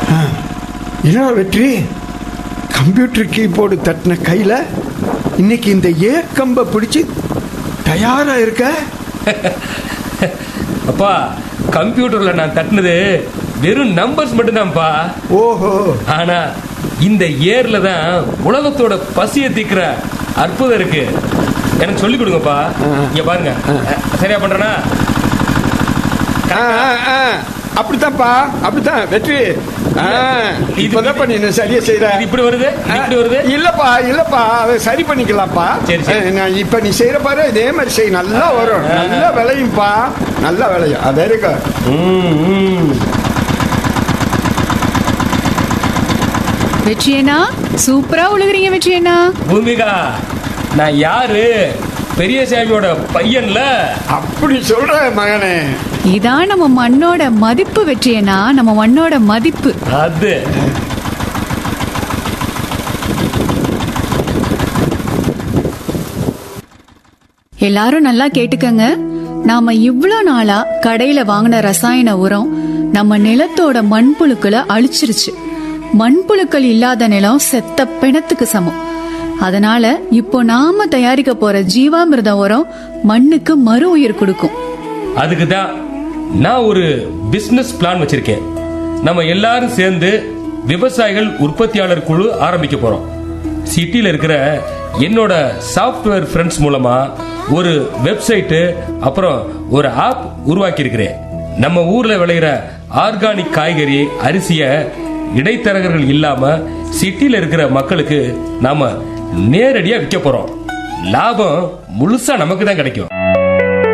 என்ன வெற்றி computer keyboard தட்டின கையில இன்னைக்கு இந்த ஏற்கம்பை பிடிச்சி தயாரா இருக்க அப்பா கம்ப்யூட்டர்ல நான் தட்டினது வெறும் நம்பர்ஸ் மட்டும்தான்ப்பா ஓஹோ ஆனா இந்த ஏர்ல தான் உலகத்தோட பசியை தீக்கிற அற்புதம் இருக்கு எனக்கு சொல்லி கொடுங்கப்பா இங்க பாருங்க சரியா பண்றேனா ஆ, ஆ, ஆ. அப்படித்தான்ப்பா அப்படித்தான் வெற்றி ஆ, இப்பதான் பண்ணி நீ சரியா செய்யற இது இப்படி வருது இது இப்படி வருது இல்லப்பா இல்லப்பா அதை சரி பண்ணிக்கலாம்ப்பா சரி, சரி. ஆ, நான் இப்ப நீ செய்யற பாரு இதே மாதிரி செய் நல்லா வரும் நல்லா விளையும்பா நல்லா விளையும் அதே இருக்கு ம், ம். வெற்றியண்ணா சூப்பரா உழுகுறீங்க வெற்றியண்ணா பூமிகா நான் யாரு பெரியசாமியோட பையன்ல அப்படி சொல்ற மகனே இதான் நம்ம மண்ணோட மதிப்பு வெற்றியண்ணா நம்ம மண்ணோட மதிப்பு அது எல்லாரும் நல்லா கேட்டுக்கங்க நாம இவ்ளோ நாளா கடையில வாங்கின ரசாயன உரம் நம்ம நிலத்தோட மண்புழுக்களை அழிச்சிருச்சு மண்புழுக்கள் இல்லாத நிலம் செத்த பிணத்துக்கு சமம் அதனால இப்போ நாம தயாரிக்க போற ஜீவாமிர்த உரம் மண்ணுக்கு மறு உயிர் கொடுக்கும் அதுக்கு தான் நான் ஒரு பிசினஸ் பிளான் வச்சிருக்கேன் நம்ம எல்லாரும் சேர்ந்து விவசாயிகள் உற்பத்தியாளர் குழு ஆரம்பிக்க போறோம் சிட்டில இருக்கிற என்னோட சாஃப்ட்வேர் ஃப்ரெண்ட்ஸ் மூலமா ஒரு வெப்சைட்டு அப்புறம் ஒரு ஆப் உருவாக்கி இருக்கிறேன் நம்ம ஊர்ல விளையிற ஆர்கானிக் காய்கறி அரிசிய இடைத்தரகர்கள் இல்லாம சிட்டில இருக்கிற மக்களுக்கு நாம நேரடியா விற்க போறோம் லாபம் முழுசா நமக்கு தான் கிடைக்கும்